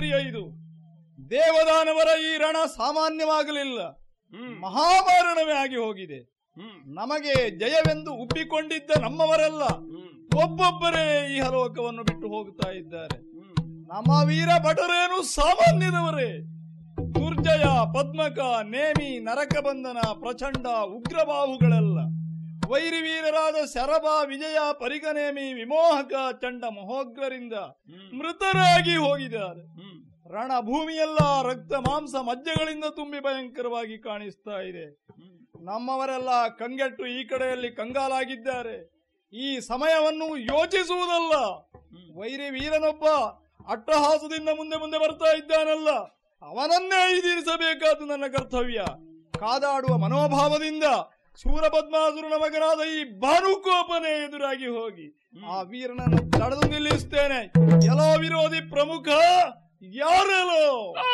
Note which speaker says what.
Speaker 1: ಆಶ್ಚರ್ಯ ಇದು ದೇವದಾನವರ ಈ ರಣ ಸಾಮಾನ್ಯವಾಗಲಿಲ್ಲ
Speaker 2: ಹ್ಮ್
Speaker 1: ಮಹಾಮಾರಣವೇ ಆಗಿ ಹೋಗಿದೆ
Speaker 2: ಹ್ಮ್
Speaker 1: ನಮಗೆ ಜಯವೆಂದು ಉಬ್ಬಿಕೊಂಡಿದ್ದ ನಮ್ಮವರೆಲ್ಲ
Speaker 2: ಹ್ಮ್
Speaker 1: ಒಬ್ಬೊಬ್ಬರೇ ಈ ಹಲೋಕವನ್ನು ಬಿಟ್ಟು ಹೋಗ್ತಾ ಇದ್ದಾರೆ
Speaker 2: ಹ್ಮ್
Speaker 1: ನಮ್ಮ ವೀರ ಭಟರೇನು ಸಾಮಾನ್ಯದವರೇ ದುರ್ಜಯ ಪದ್ಮಕ ನೇಮಿ ನರಕಬಂಧನ ಪ್ರಚಂಡ ಉಗ್ರಬಾಹುಗಳೆಲ್ಲ ವೈರಿವೀರರಾದ ಶರಭ ವಿಜಯ ಪರಿಗನೇಮಿ ವಿಮೋಹಕ ಚಂಡ ಮಹೋಗ್ರರಿಂದ
Speaker 2: ಹ್ಮ್
Speaker 1: ಮೃತರಾಗಿ ಹೋಗಿದ್ದಾರೆ
Speaker 2: ಹ್ಮ್
Speaker 1: ರಣಭೂಮಿಯೆಲ್ಲ ರಕ್ತ ಮಾಂಸ ಮಜ್ಜೆಗಳಿಂದ ತುಂಬಿ ಭಯಂಕರವಾಗಿ ಕಾಣಿಸ್ತಾ ಇದೆ
Speaker 2: ಹ್ಮ್
Speaker 1: ನಮ್ಮವರೆಲ್ಲ ಕಂಗೆಟ್ಟು ಈ ಕಡೆಯಲ್ಲಿ ಕಂಗಾಲಾಗಿದ್ದಾರೆ ಈ ಸಮಯವನ್ನು ಯೋಚಿಸುವುದಲ್ಲ
Speaker 2: ಹ್ಮ್.
Speaker 1: ವೈರಿ ವೀರನೊಬ್ಬ ಅಟ್ಟಹಾಸದಿಂದ ಮುಂದೆ ಮುಂದೆ ಬರ್ತಾ ಇದ್ದಾನಲ್ಲ ಅವನನ್ನೇ ಈಡೇರಿಸಬೇಕಾದ್ದು ನನ್ನ ಕರ್ತವ್ಯ ಕಾದಾಡುವ ಮನೋಭಾವದಿಂದ ಸೂರಪದ್ಮಾಸುರನ ಮಗನಾದ ಈ ಭಾನುಕೋಪನೆ ಎದುರಾಗಿ ಹೋಗಿ ಆ ವೀರನನ್ನು ತಡೆದು ನಿಲ್ಲಿಸ್ತೇನೆ ಎಲ್ಲೋ ವಿರೋಧಿ ಪ್ರಮುಖ ಯಾರೆಲ್ಲೋ
Speaker 2: ಆ